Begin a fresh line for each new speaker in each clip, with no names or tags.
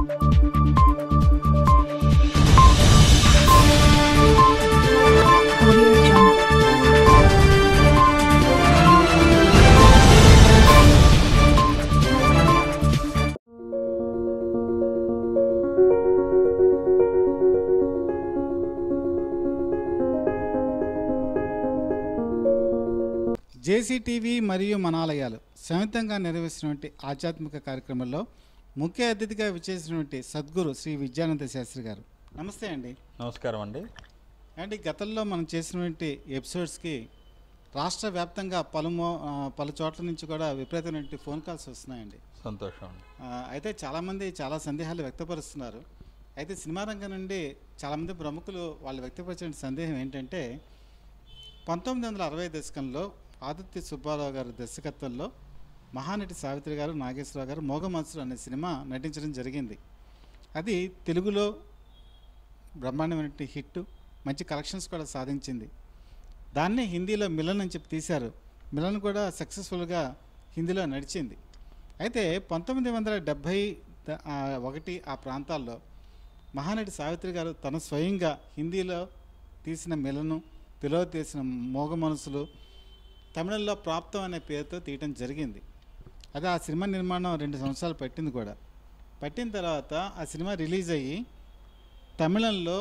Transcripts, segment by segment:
Audio Jungle.
JCTV మరియు మనాలయాలు సంయుక్తంగా నిర్వహిస్తున్నటువంటి ఆధ్యాత్మిక కార్యక్రమంలో ముఖ్య అతిథిగా విచ్చేసినటువంటి సద్గురు శ్రీ విద్యానంద శాస్త్రి గారు నమస్తే అండి
నమస్కారం అండి
అంటే గతంలో మనం చేసినటువంటి ఎపిసోడ్స్కి రాష్ట్ర వ్యాప్తంగా పలు మో- ఆ, పలు చోట్ల నుంచి కూడా విపరీతమైనటువంటి ఫోన్ కాల్స్ వస్తున్నాయండి
సంతోషం అండి
ఆ, అయితే చాలామంది చాలా సందేహాలు వ్యక్తపరుస్తున్నారు అయితే సినిమా రంగం నుండి చాలామంది ప్రముఖులు వాళ్ళు వ్యక్తపరిచిన సందేహం ఏంటంటే పంతొమ్మిది వందల అరవై దశకంలో ఆదిత్య సుబ్బారావు గారి దర్శకత్వంలో మహానటి సావిత్రి గారు నాగేశ్వరరావు గారు మోగమన్సులు అనే సినిమా నటించడం జరిగింది అది తెలుగులో బ్రహ్మాండమైన హిట్ మంచి కలెక్షన్స్ కూడా సాధించింది దాన్ని హిందీలో మిలన్ అని చెప్పి తీశారు మిలన్ కూడా సక్సెస్ఫుల్గా హిందీలో నడిచింది అయితే పంతొమ్మిది వందల డెబ్భై ద- ఆ, ఒకటి ఆ ప్రాంతాల్లో మహానటి సావిత్రి గారు తన స్వయంగా హిందీలో తీసిన మిలను తెలుగులో తీసిన మోగ మనసులు తమిళంలో ప్రాప్తం అనే పేరుతో తీయటం జరిగింది అదే ఆ సినిమా నిర్మాణం రెండు సంవత్సరాలు పట్టింది కూడా పట్టిన తర్వాత ఆ సినిమా రిలీజ్ అయ్యి తమిళంలో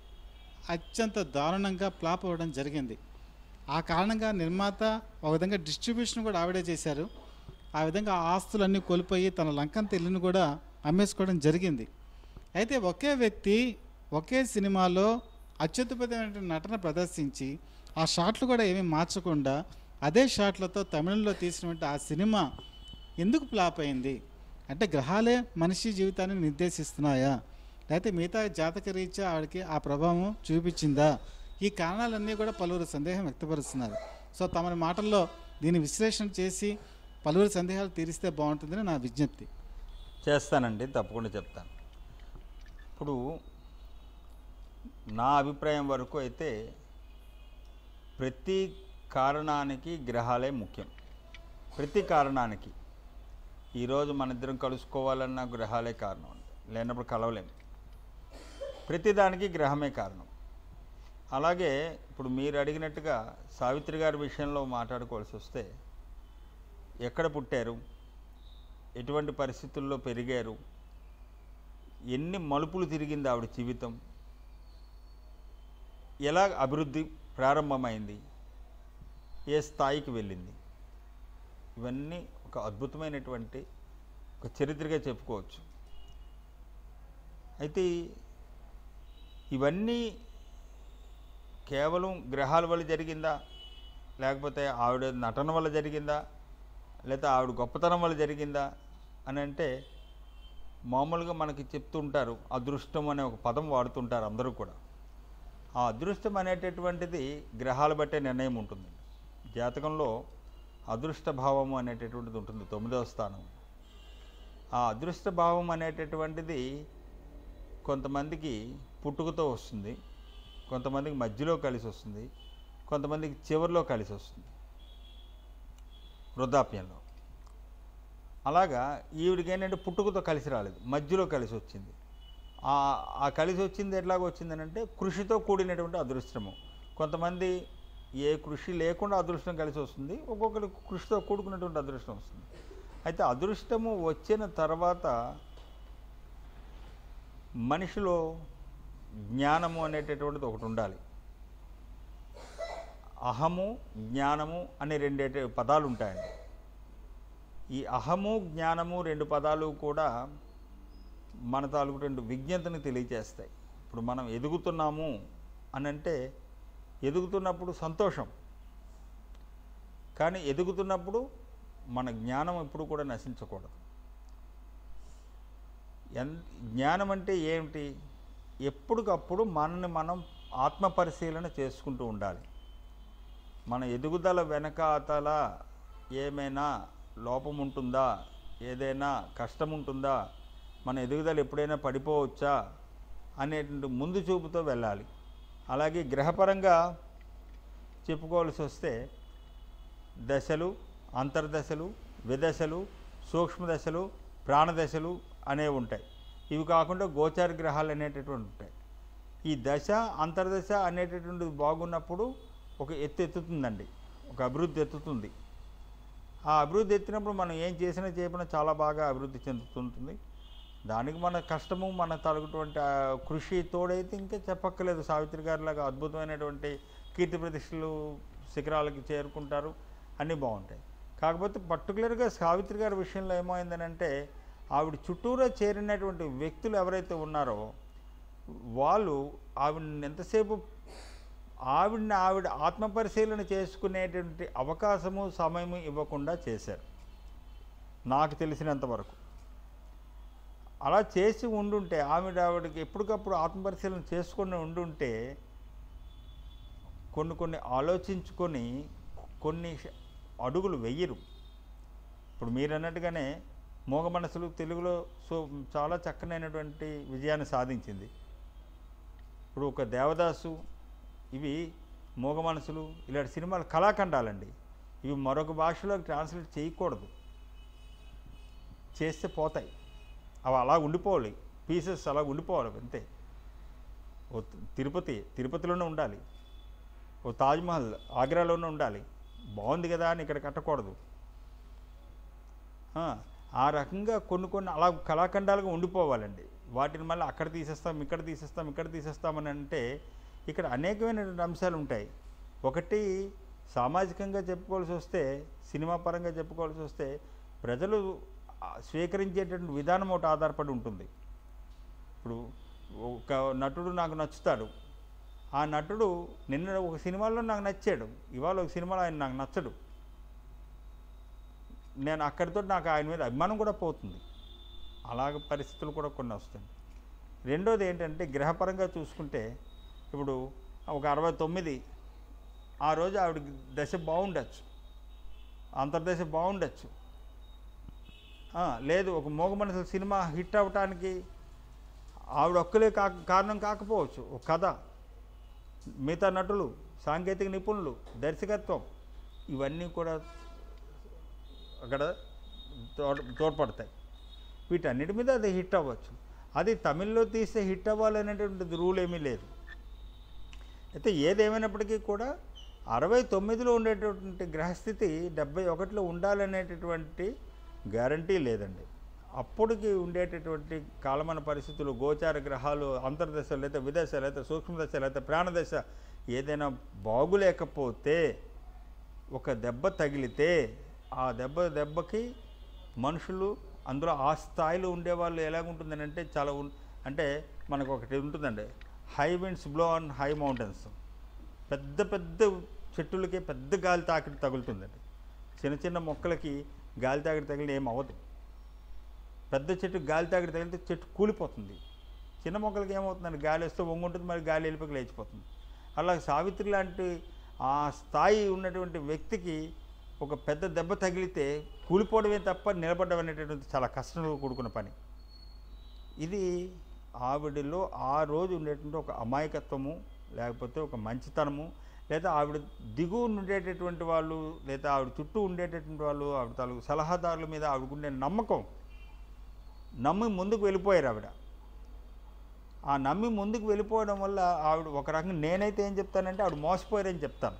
అత్యంత దారుణంగా ఫ్లాప్ అవ్వడం జరిగింది ఆ కారణంగా నిర్మాత ఒక విధంగా డిస్ట్రిబ్యూషన్ కూడా ఆవిడే చేశారు ఆ విధంగా ఆ ఆస్తులన్నీ కోల్పోయి తన లంకంత ఇల్లును కూడా అమ్మేసుకోవడం జరిగింది అయితే ఒకే వ్యక్తి ఒకే సినిమాలో అత్యుత్తమైన నటన ప్రదర్శించి ఆ షాట్లు కూడా ఏమీ మార్చకుండా అదే షాట్లతో తమిళంలో తీసినటువంటి ఆ సినిమా ఎందుకు ఫ్లాప్ అయింది అంటే గ్రహాలే మనిషి జీవితాన్ని నిర్దేశిస్తున్నాయా లేకపోతే మిగతా జాతక రీత్యా ఆవిడకి ఆ ప్రభావం చూపించిందా ఈ కారణాలన్నీ కూడా పలువురు సందేహం వ్యక్తపరుస్తున్నారు సో తమరి మాటల్లో దీన్ని విశ్లేషణ చేసి పలువురు సందేహాలు తీరిస్తే బాగుంటుందని నా విజ్ఞప్తి
చేస్తానండి తప్పకుండా చెప్తాను ఇప్పుడు నా అభిప్రాయం వరకు అయితే ప్రతి కారణానికి గ్రహాలే ముఖ్యం ప్రతి కారణానికి ఈరోజు మన ఇద్దరం కలుసుకోవాలన్న గ్రహాలే కారణం లేనప్పుడు కలవలేము ప్రతిదానికి గ్రహమే కారణం అలాగే ఇప్పుడు మీరు అడిగినట్టుగా సావిత్రి గారి విషయంలో మాట్లాడుకోవాల్సి వస్తే ఎక్కడ పుట్టారు ఎటువంటి పరిస్థితుల్లో పెరిగారు ఎన్ని మలుపులు తిరిగింది ఆవిడ జీవితం ఎలా అభివృద్ధి ప్రారంభమైంది ఏ స్థాయికి వెళ్ళింది ఇవన్నీ ఒక అద్భుతమైనటువంటి ఒక చరిత్రగా చెప్పుకోవచ్చు అయితే ఇవన్నీ కేవలం గ్రహాల వల్ల జరిగిందా లేకపోతే ఆవిడ నటన వల్ల జరిగిందా లేదా ఆవిడ గొప్పతనం వల్ల జరిగిందా అని అంటే మామూలుగా మనకి చెప్తుంటారు అదృష్టం అనే ఒక పదం వాడుతుంటారు అందరూ కూడా ఆ అదృష్టం అనేటటువంటిది గ్రహాల బట్టే నిర్ణయం ఉంటుంది జాతకంలో అదృష్ట భావము అనేటటువంటిది ఉంటుంది తొమ్మిదవ స్థానం ఆ అదృష్ట భావం అనేటటువంటిది కొంతమందికి పుట్టుకతో వస్తుంది కొంతమందికి మధ్యలో కలిసి వస్తుంది కొంతమందికి చివరిలో కలిసి వస్తుంది వృద్ధాప్యంలో అలాగా ఈవిడికి ఏంటంటే పుట్టుకతో కలిసి రాలేదు మధ్యలో కలిసి వచ్చింది ఆ ఆ కలిసి వచ్చింది ఎట్లాగ వచ్చిందని అంటే కృషితో కూడినటువంటి అదృష్టము కొంతమంది ఏ కృషి లేకుండా అదృష్టం కలిసి వస్తుంది ఒక్కొక్కరి కృషితో కూడుకున్నటువంటి అదృష్టం వస్తుంది అయితే అదృష్టము వచ్చిన తర్వాత మనిషిలో జ్ఞానము అనేటటువంటిది ఒకటి ఉండాలి అహము జ్ఞానము అనే రెండే పదాలు ఉంటాయండి ఈ అహము జ్ఞానము రెండు పదాలు కూడా మన తాలూకు రెండు విజ్ఞతని తెలియజేస్తాయి ఇప్పుడు మనం ఎదుగుతున్నాము అని అంటే ఎదుగుతున్నప్పుడు సంతోషం కానీ ఎదుగుతున్నప్పుడు మన జ్ఞానం ఎప్పుడు కూడా నశించకూడదు ఎన్ జ్ఞానం అంటే ఏమిటి ఎప్పటికప్పుడు మనల్ని మనం ఆత్మ పరిశీలన చేసుకుంటూ ఉండాలి మన ఎదుగుదల వెనకాతల ఏమైనా లోపం ఉంటుందా ఏదైనా కష్టం ఉంటుందా మన ఎదుగుదల ఎప్పుడైనా పడిపోవచ్చా అనేటువంటి ముందు చూపుతో వెళ్ళాలి అలాగే గ్రహపరంగా చెప్పుకోవాల్సి వస్తే దశలు అంతర్దశలు విదశలు సూక్ష్మదశలు ప్రాణదశలు అనేవి ఉంటాయి ఇవి కాకుండా గోచార గ్రహాలు అనేటటువంటి ఉంటాయి ఈ దశ అంతర్దశ అనేటటువంటిది బాగున్నప్పుడు ఒక ఎత్తు ఎత్తుతుందండి ఒక అభివృద్ధి ఎత్తుతుంది ఆ అభివృద్ధి ఎత్తినప్పుడు మనం ఏం చేసినా చేయకుండా చాలా బాగా అభివృద్ధి చెందుతుంటుంది దానికి మన కష్టము మన తగినటువంటి ఆ కృషి తోడైతే ఇంకా చెప్పక్కర్లేదు సావిత్రి గారిలాగా అద్భుతమైనటువంటి కీర్తి ప్రతిష్టలు శిఖరాలకి చేరుకుంటారు అన్నీ బాగుంటాయి కాకపోతే పర్టికులర్గా సావిత్రి గారి విషయంలో ఏమైందనంటే ఆవిడ చుట్టూరా చేరినటువంటి వ్యక్తులు ఎవరైతే ఉన్నారో వాళ్ళు ఆవిడని ఎంతసేపు ఆవిడని ఆవిడ ఆత్మపరిశీలన చేసుకునేటువంటి అవకాశము సమయము ఇవ్వకుండా చేశారు నాకు తెలిసినంత వరకు అలా చేసి ఉండుంటే ఆవిడ ఆవిడకి ఎప్పటికప్పుడు ఆత్మపరిశీలన చేసుకొని ఉండుంటే కొన్ని కొన్ని ఆలోచించుకొని కొన్ని అడుగులు వెయ్యరు ఇప్పుడు మీరు అన్నట్టుగానే మోగ మనసులు తెలుగులో సో చాలా చక్కనైనటువంటి విజయాన్ని సాధించింది ఇప్పుడు ఒక దేవదాసు ఇవి మోగ మనసులు ఇలాంటి సినిమాలు కళాఖండాలండి ఇవి మరొక భాషలో ట్రాన్స్లేట్ చేయకూడదు చేస్తే పోతాయి అవి అలా ఉండిపోవాలి పీసెస్ అలా ఉండిపోవాలి అంతే ఓ తిరుపతి తిరుపతిలోనే ఉండాలి ఓ తాజ్మహల్ ఆగ్రాలోనే ఉండాలి బాగుంది కదా అని ఇక్కడ కట్టకూడదు ఆ, ఆ రకంగా కొన్ని కొన్ని అలా కళాఖండాలుగా ఉండిపోవాలండి వాటిని మళ్ళీ అక్కడ తీసేస్తాం ఇక్కడ తీసేస్తాం ఇక్కడ తీసేస్తామని అంటే ఇక్కడ అనేకమైనటువంటి అంశాలు ఉంటాయి ఒకటి సామాజికంగా చెప్పుకోవాల్సి వస్తే సినిమా పరంగా చెప్పుకోవాల్సి వస్తే ప్రజలు ఆ, స్వీకరించేటువంటి విధానం ఒకటి ఆధారపడి ఉంటుంది ఇప్పుడు ఒక నటుడు నాకు నచ్చుతాడు ఆ నటుడు నిన్న ఒక సినిమాలో నాకు నచ్చాడు ఇవాళ ఒక సినిమాలో ఆయన నాకు నచ్చడు నేను అక్కడితో నాకు ఆయన మీద అభిమానం కూడా పోతుంది అలాగ పరిస్థితులు కూడా కొన్ని వస్తాయి రెండోది ఏంటంటే గ్రహపరంగా చూసుకుంటే ఇప్పుడు ఒక అరవై తొమ్మిది ఆ రోజు ఆవిడ దశ బాగుండొచ్చు అంతర్దశ బాగుండొచ్చు ఆ, లేదు ఒక మోగ మనసుల సినిమా హిట్ అవ్వటానికి ఆవిడ ఒక్కలే కా కారణం కాకపోవచ్చు ఒక కథ మిగతా నటులు సాంకేతిక నిపుణులు దర్శకత్వం ఇవన్నీ కూడా అక్కడ తోడ్ తోడ్పడతాయి వీటన్నిటి మీద అది హిట్ అవ్వచ్చు అది తమిళ్లో తీస్తే హిట్ అవ్వాలనేటువంటిది రూల్ ఏమీ లేదు అయితే ఏదేమైనప్పటికీ కూడా అరవై తొమ్మిదిలో ఉండేటటువంటి గ్రహస్థితి డెబ్బై ఒకటిలో ఉండాలనేటటువంటి గ్యారంటీ లేదండి అప్పటికి ఉండేటటువంటి కాలమాన పరిస్థితులు గోచార గ్రహాలు అంతర్దశ లేదా విదశ లేదా సూక్ష్మదశ లేదా ప్రాణదశ ఏదైనా బాగులేకపోతే ఒక దెబ్బ తగిలితే ఆ దెబ్బ దెబ్బకి మనుషులు అందులో ఆ స్థాయిలో ఉండేవాళ్ళు ఎలాగుంటుందని అంటే చాలా ఉన్- అంటే మనకు ఒకటి ఉంటుందండి high winds blow on high mountains పెద్ద పెద్ద చెట్టులకి పెద్ద గాలి తాకిడి తగులుతుందండి చిన్న చిన్న మొక్కలకి గాలి తాకిడి తగిలిన ఏం అవ్వదు పెద్ద చెట్టు గాలి తాకిడి తగిలితే చెట్టు కూలిపోతుంది చిన్న మొక్కలకి ఏమవుతుందండి గాలి వస్తే వంగుంటుంది మరి గాలి వెళ్ళిపోయి లేచిపోతుంది అలా సావిత్రి లాంటి ఆ స్థాయి ఉన్నటువంటి వ్యక్తికి ఒక పెద్ద దెబ్బ తగిలితే కూలిపోవడమే తప్ప నిలబడడం అనేటటువంటి చాలా కష్టంతో కూడుకున్న పని ఇది ఆవిడలో ఆ రోజు ఉండేటువంటి ఒక అమాయకత్వము లేకపోతే ఒక మంచితనము లేదా ఆవిడ దిగువ ఉండేటటువంటి వాళ్ళు లేదా ఆవిడ చుట్టూ ఉండేటటువంటి వాళ్ళు ఆవిడ తాలూకు సలహాదారుల మీద ఆవిడకుండే నమ్మకం నమ్మి ముందుకు వెళ్ళిపోయారు ఆవిడ ఆ నమ్మి ముందుకు వెళ్ళిపోవడం వల్ల ఆవిడ ఒక రకంగా నేనైతే ఏం చెప్తానంటే ఆవిడ మోసపోయారని చెప్తాను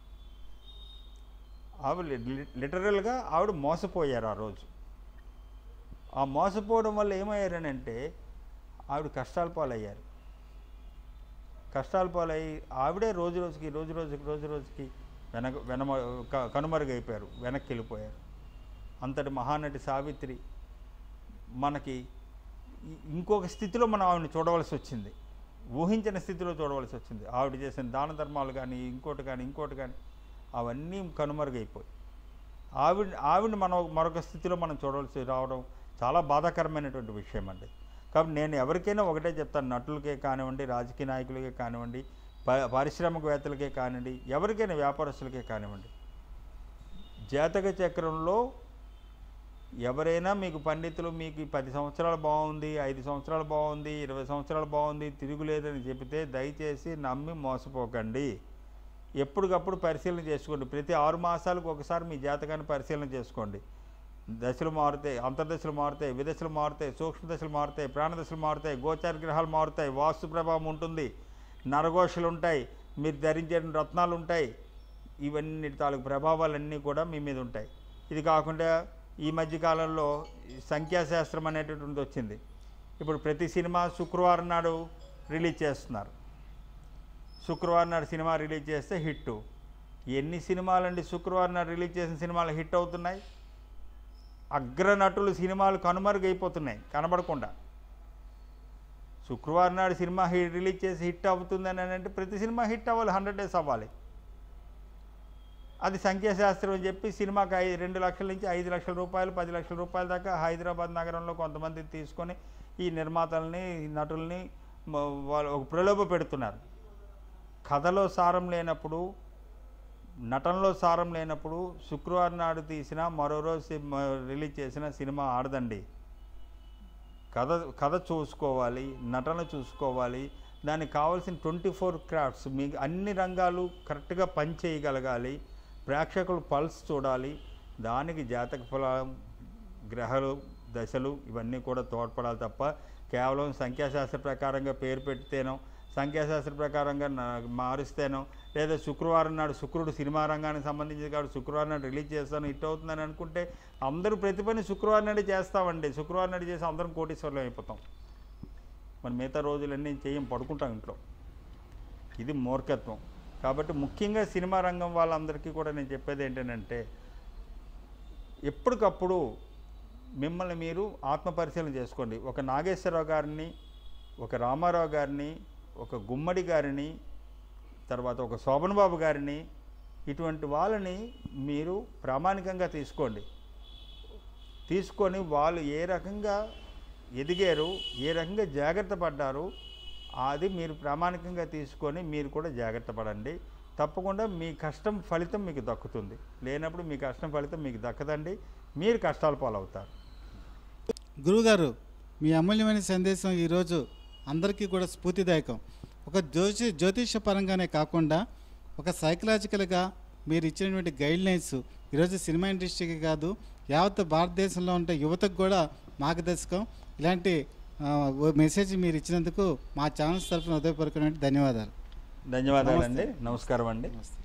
ఆవిడ లి- లిటరల్గా ఆవిడ మోసపోయారు ఆ రోజు ఆ మోసపోవడం వల్ల ఏమయ్యారనంటే ఆవిడ కష్టాల పాలయ్యారు కష్టాల పాలయ్యి ఆవిడే రోజు రోజుకి రోజు రోజుకి రోజు రోజుకి వెనక వెనమ క- కనుమరుగైపోయారు వెనక్కి వెళ్ళిపోయారు అంతటి మహానటి సావిత్రి మనకి ఇ- ఇంకొక స్థితిలో మనం ఆవిడని చూడవలసి వచ్చింది ఊహించిన స్థితిలో చూడవలసి వచ్చింది ఆవిడ చేసిన దాన ధర్మాలు కానీ ఇంకోటి కానీ ఇంకోటి కానీ అవన్నీ కనుమరుగైపోయి ఆవిడ ఆవిడని మనం మరొక స్థితిలో మనం చూడవలసి రావడం చాలా బాధాకరమైనటువంటి విషయం అండి కాబట్టి నేను ఎవరికైనా ఒకటే చెప్తాను నటులకే కానివ్వండి రాజకీయ నాయకులకే కానివ్వండి ప- పారిశ్రామికవేత్తలకే కానివ్వండి ఎవరికైనా వ్యాపారస్తులకే కానివ్వండి జాతక చక్రంలో ఎవరైనా మీకు పండితులు మీకు ఈ పది సంవత్సరాలు బాగుంది ఐదు సంవత్సరాలు బాగుంది ఇరవై సంవత్సరాలు బాగుంది తిరుగులేదని చెబితే దయచేసి నమ్మి మోసపోకండి ఎప్పటికప్పుడు పరిశీలన చేసుకోండి ప్రతి ఆరు మాసాలకు ఒకసారి మీ జాతకాన్ని పరిశీలన చేసుకోండి దశలు మారుతాయి అంతర్దశలు మారుతాయి విదశలు మారుతాయి సూక్ష్మ దశలు మారుతాయి ప్రాణదశలు మారుతాయి గోచార గ్రహాలు మారుతాయి వాస్తు ప్రభావం ఉంటుంది నరఘోషలు ఉంటాయి మీరు ధరించే రత్నాలు ఉంటాయి ఇవన్నీ తాలూకు ప్రభావాలన్నీ కూడా మీ మీద ఉంటాయి ఇది కాకుండా ఈ మధ్య కాలంలో ఈ సంఖ్యాశాస్త్రం అనేటటువంటిది వచ్చింది ఇప్పుడు ప్రతి సినిమా శుక్రవారం నాడు రిలీజ్ చేస్తున్నారు శుక్రవారం నాడు సినిమా రిలీజ్ చేస్తే హిట్ ఎన్ని సినిమాలండి శుక్రవారం నాడు రిలీజ్ చేసిన సినిమాలు హిట్ అవుతున్నాయి అగ్రనటులు సినిమాలు కనుమరుగైపోతున్నాయి కనబడకుండా శుక్రవారం నాడు సినిమా హి రిలీజ్ చేసి హిట్ అవుతుందని అంటే ప్రతి సినిమా హిట్ అవ్వాలి హండ్రెడ్ డేస్ అవ్వాలి అది సంఖ్యాశాస్త్రం అని చెప్పి సినిమాకి ఐదు రెండు లక్షల నుంచి ఐదు లక్షల రూపాయలు పది లక్షల రూపాయల దాకా హైదరాబాద్ నగరంలో కొంతమంది తీసుకొని ఈ నిర్మాతల్ని ఈ నటుల్ని మ- వాళ్ళు ఒక ప్రలోభ పెడుతున్నారు కథలో సారం లేనప్పుడు నటనలో సారం లేనప్పుడు శుక్రవారం నాడు తీసిన మరో రోజు సి- మ- రిలీజ్ చేసిన సినిమా ఆడదండి కథ కథ చూసుకోవాలి నటన చూసుకోవాలి దానికి కావాల్సిన ట్వంటీ ఫోర్ క్రాఫ్ట్స్ మీ అన్ని రంగాలు కరెక్ట్గా పని చేయగలగాలి ప్రేక్షకులు పల్స్ చూడాలి దానికి జాతక ఫలం గ్రహాలు దశలు ఇవన్నీ కూడా తోడ్పడాలి తప్ప కేవలం సంఖ్యాశాస్త్ర ప్రకారంగా పేరు పెడితేనో సంఖ్యాశాస్త్ర ప్రకారంగా నా- మారుస్తేనో లేదా శుక్రవారం నాడు శుక్రుడు సినిమా రంగానికి సంబంధించి కాబట్టి శుక్రవారం నాడు రిలీజ్ చేస్తాను హిట్ అవుతుందని అనుకుంటే అందరూ ప్రతి పని శుక్రవారం నాడు చేస్తామండి శుక్రవారం నాడు చేసి అందరం కోటీశ్వరులు అయిపోతాం మరి మిగతా రోజులన్నీ చేయం పడుకుంటాం ఇంట్లో ఇది మూర్ఖత్వం కాబట్టి ముఖ్యంగా సినిమా రంగం వాళ్ళందరికీ కూడా నేను చెప్పేది ఏంటంటే ఎప్పటికప్పుడు మిమ్మల్ని మీరు ఆత్మపరిశీలన చేసుకోండి ఒక నాగేశ్వరరావు గారిని ఒక రామారావు గారిని ఒక గుమ్మడి గారిని తర్వాత ఒక శోభన్ బాబు గారిని ఇటువంటి వాళ్ళని మీరు ప్రామాణికంగా తీసుకోండి తీసుకొని వాళ్ళు ఏ రకంగా ఎదిగారు ఏ రకంగా జాగ్రత్త పడ్డారు అది మీరు ప్రామాణికంగా తీసుకొని మీరు కూడా జాగ్రత్త పడండి తప్పకుండా మీ కష్టం ఫలితం మీకు దక్కుతుంది లేనప్పుడు మీ కష్టం ఫలితం మీకు దక్కదండి మీరు కష్టాల పాలవుతారు
గురువుగారు మీ అమూల్యమైన సందేశం ఈరోజు అందరికీ కూడా స్ఫూర్తిదాయకం ఒక జ్యోతి జ్యోతిష పరంగానే కాకుండా ఒక సైకలాజికల్గా మీరు ఇచ్చినటువంటి గైడ్ లైన్స్ ఈరోజు సినిమా ఇండస్ట్రీకి కాదు యావత్ భారతదేశంలో ఉంటే యువతకు కూడా మార్గదర్శకం ఇలాంటి ఆ, ఓ మెసేజ్ మీరు ఇచ్చినందుకు మా ఛానల్స్ తరఫున హృదయపూర్వకమైన ధన్యవాదాలు
ధన్యవాదాలండి నమస్కారం అండి
నమస్తే